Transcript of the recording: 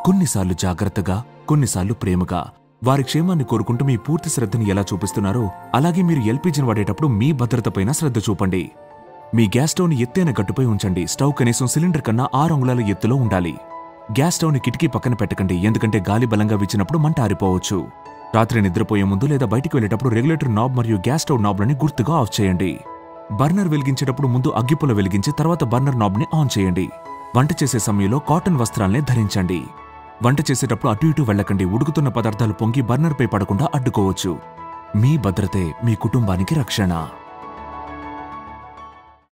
కొన్నిసార్లు జాగ్రత్తగా కొన్నిసార్లు ప్రేమగా వారి క్షేమాన్ని కోరుకుంటూ మీ పూర్తి శ్రద్ధని ఎలా చూపిస్తున్నారో అలాగే మీరు ఎల్పీజీని వాడేటప్పుడు మీ భద్రతపైన శ్రద్ధ చూపండి మీ గ్యాస్ స్టవ్ని ఎత్తైన గట్టుపై ఉంచండి స్టవ్ కనీసం సిలిండర్ కన్నా ఆరు అంగుళాల ఎత్తులో ఉండాలి గ్యాస్ స్టవ్ని కిటికీ పక్కన పెట్టకండి ఎందుకంటే గాలి బలంగా వీచినప్పుడు మంట ఆరిపోవచ్చు రాత్రి నిద్రపోయే ముందు లేదా బయటికి వెళ్ళేటప్పుడు రెగ్యులేటర్ నాబ్ మరియు గ్యాస్ స్టవ్ నాబ్లని గుర్తుగా ఆఫ్ చేయండి బర్నర్ వెలిగించేటప్పుడు ముందు అగ్గిపుల్ల వెలిగించి తర్వాత బర్నర్ నాబ్ని ఆన్ చేయండి వంట చేసే సమయంలో కాటన్ వస్త్రాల్ని ధరించండి వంట చేసేటప్పుడు అటు ఇటు వెళ్ళకండి ఉడుకుతున్న పదార్థాలు పొంగి బర్నర్పై పడకుండా అడ్డుకోవచ్చు మీ భద్రతే మీ కుటుంబానికి రక్షణ